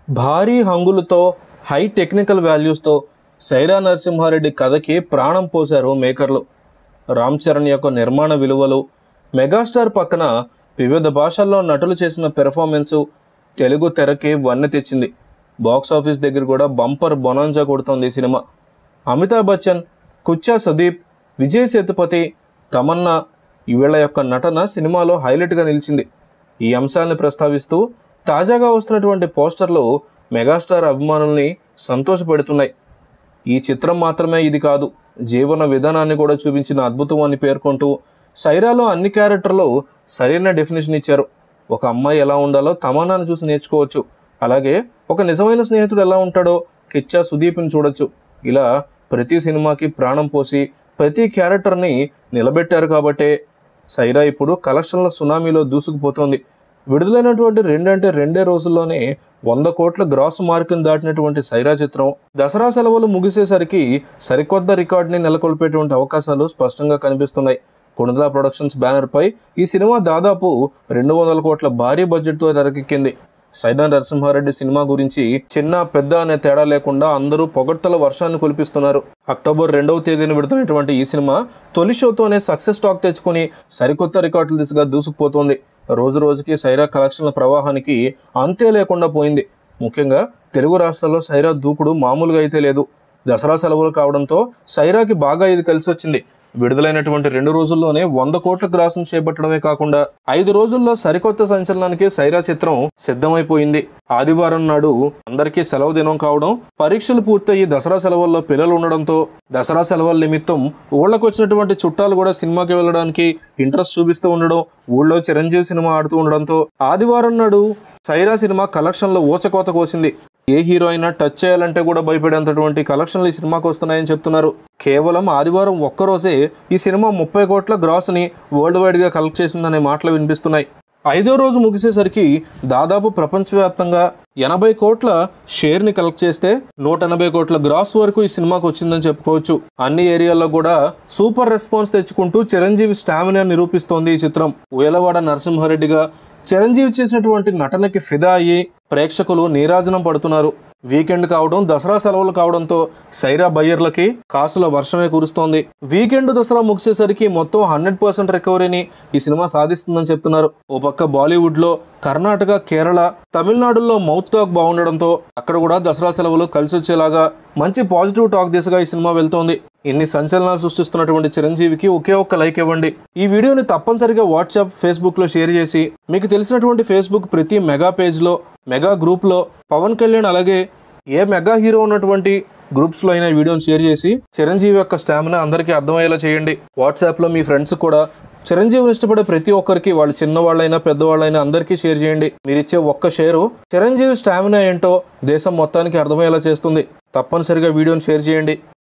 భారీ హంగులతో high technical వాల్యూస్తో సైరా నరసింహారెడ్డి కథకి ప్రాణం పోశారు మేకర్లు రామ్ చరణ్ యొక్క నిర్మాణ విలువలు మెగాస్టార్ పక్కన వివిధ భాషల్లో నటులు చేసిన పెర్ఫార్మెన్సు తెలుగు తెరకి వన్నె తెచ్చింది బాక్స్ ఆఫీస్ దగ్గర కూడా బంపర్ బొనాంజా కొడుతోంది ఈ సినిమా అమితాబ్ బచ్చన్ కుచ్చా సదీప్ విజయ్ సేతుపతి తమన్నా వీళ్ళ యొక్క నటన సినిమాలో హైలైట్గా నిలిచింది ఈ అంశాలను ప్రస్తావిస్తూ తాజాగా వస్తున్నటువంటి పోస్టర్లు మెగాస్టార్ అభిమానుల్ని సంతోషపెడుతున్నాయి ఈ చిత్రం మాత్రమే ఇది కాదు జీవన విధానాన్ని కూడా చూపించిన అద్భుతం అని పేర్కొంటూ సైరాలో అన్ని క్యారెక్టర్లు సరైన డెఫినేషన్ ఇచ్చారు ఒక అమ్మాయి ఎలా ఉండాలో తమన్నాను చూసి నేర్చుకోవచ్చు అలాగే ఒక నిజమైన స్నేహితుడు ఎలా ఉంటాడో కిచ్చా సుదీప్ని చూడొచ్చు ఇలా ప్రతి సినిమాకి ప్రాణం పోసి ప్రతి క్యారెక్టర్ని నిలబెట్టారు కాబట్టే సైరా ఇప్పుడు కలెక్షన్ల సునామీలో దూసుకుపోతోంది విడుదలైనటువంటి రెండంటే రెండే రోజుల్లోనే వంద కోట్ల గ్రాస్ మార్కును దాటినటువంటి సైరా చిత్రం దసరా సెలవులు ముగిసేసరికి సరికొత్త రికార్డుని నెలకొల్పేటువంటి అవకాశాలు స్పష్టంగా కనిపిస్తున్నాయి కొణిదల ప్రొడక్షన్స్ బ్యానర్పై ఈ సినిమా దాదాపు రెండు వందల కోట్ల భారీ బడ్జెట్తో తెరకెక్కింది సైదా నరసింహారెడ్డి సినిమా గురించి చిన్న పెద్ద అనే తేడా లేకుండా అందరూ పొగడ్తల వర్షాన్ని కురిపిస్తున్నారు అక్టోబర్ రెండవ తేదీన విడుదలైనటువంటి ఈ సినిమా తొలి షోతోనే సక్సెస్ టాక్ తెచ్చుకుని సరికొత్త రికార్డుల దిశగా దూసుకుపోతోంది రోజు రోజుకి సైరా కలెక్షన్ల ప్రవాహానికి అంతే లేకుండా పోయింది ముఖ్యంగా తెలుగు రాష్ట్రాల్లో సైరా దూకుడు మామూలుగా అయితే లేదు దసరా సెలవులు కావడంతో సైరాకి బాగా ఇది కలిసి వచ్చింది విడుదలైనటువంటి రెండు రోజుల్లోనే వంద కోట్ల గ్రాసం చేపట్టడమే కాకుండా ఐదు రోజుల్లో సరికొత్త సంచలనానికి సైరా చిత్రం సిద్ధమైపోయింది ఆదివారం నాడు అందరికీ సెలవు దినం కావడం పరీక్షలు పూర్తయి దసరా సెలవుల్లో పిల్లలు ఉండడంతో దసరా సెలవుల నిమిత్తం ఊళ్ళకు వచ్చినటువంటి చుట్టాలు కూడా సినిమాకి వెళ్ళడానికి ఇంట్రెస్ట్ చూపిస్తూ ఉండడం ఊళ్ళో చిరంజీవి సినిమా ఆడుతూ ఉండడంతో ఆదివారం నాడు సైరా సినిమా కలెక్షన్లో ఊచకోత కోసింది ఏ హీరో అయినా టచ్ చేయాలంటే కూడా భయపడేంతటువంటి కలెక్షన్లు ఈ సినిమాకి వస్తున్నాయని చెప్తున్నారు కేవలం ఆదివారం ఒక్కరోజే ఈ సినిమా ముప్పై కోట్ల గ్రాస్ని వరల్డ్ వైడ్గా కలెక్ట్ చేసిందనే మాటలు వినిపిస్తున్నాయి ఐదో రోజు ముగిసేసరికి దాదాపు ప్రపంచవ్యాప్తంగా ఎనభై కోట్ల షేర్ని కలెక్ట్ చేస్తే నూట ఎనభై కోట్ల గ్రాస్ వరకు ఈ సినిమాకి వచ్చిందని చెప్పుకోవచ్చు అన్ని ఏరియాల్లో కూడా సూపర్ రెస్పాన్స్ తెచ్చుకుంటూ చిరంజీవి స్టామినా నిరూపిస్తోంది ఈ చిత్రం ఉయలవాడ నరసింహారెడ్డిగా చిరంజీవి చేసినటువంటి నటనకి ఫిదా అయ్యి ప్రేక్షకులు నీరాజనం పడుతున్నారు వీకెండ్ కావడం దసరా సెలవులు కావడంతో సైరా బయ్యర్లకి కాసుల వర్షమే కురుస్తోంది వీకెండ్ దసరా ముగిసేసరికి మొత్తం హండ్రెడ్ పర్సెంట్ రికవరీని ఈ సినిమా సాధిస్తుందని చెప్తున్నారు ఓ పక్క బాలీవుడ్ లో కర్ణాటక కేరళ తమిళనాడులో మౌత్ టాక్ బాగుండడంతో అక్కడ కూడా దసరా సెలవులు కలిసి వచ్చేలాగా మంచి పాజిటివ్ టాక్ దిశగా ఈ సినిమా వెళ్తోంది ఇన్ని సంచలనాలు సృష్టిస్తున్నటువంటి చిరంజీవికి ఒకే ఒక్క లైక్ ఇవ్వండి ఈ వీడియోని తప్పనిసరిగా వాట్సాప్ ఫేస్బుక్ లో షేర్ చేసి మీకు తెలిసినటువంటి ఫేస్బుక్ ప్రతి మెగా పేజ్ లో మెగా గ్రూప్ లో పవన్ కళ్యాణ్ అలాగే ఏ మెగా హీరో ఉన్నటువంటి గ్రూప్స్ లో అయినా ఈ వీడియోని షేర్ చేసి చిరంజీవి యొక్క స్టామినా అందరికీ అర్థమయ్యేలా చేయండి వాట్సాప్ లో మీ ఫ్రెండ్స్ కూడా చిరంజీవిని ఇష్టపడే ప్రతి ఒక్కరికి వాళ్ళు చిన్నవాళ్ళైనా పెద్దవాళ్ళైనా అందరికీ షేర్ చేయండి మీరు ఇచ్చే ఒక్క షేరు చిరంజీవి స్టామినా ఏంటో దేశం మొత్తానికి అర్థమయ్యేలా చేస్తుంది తప్పనిసరిగా వీడియోని షేర్ చేయండి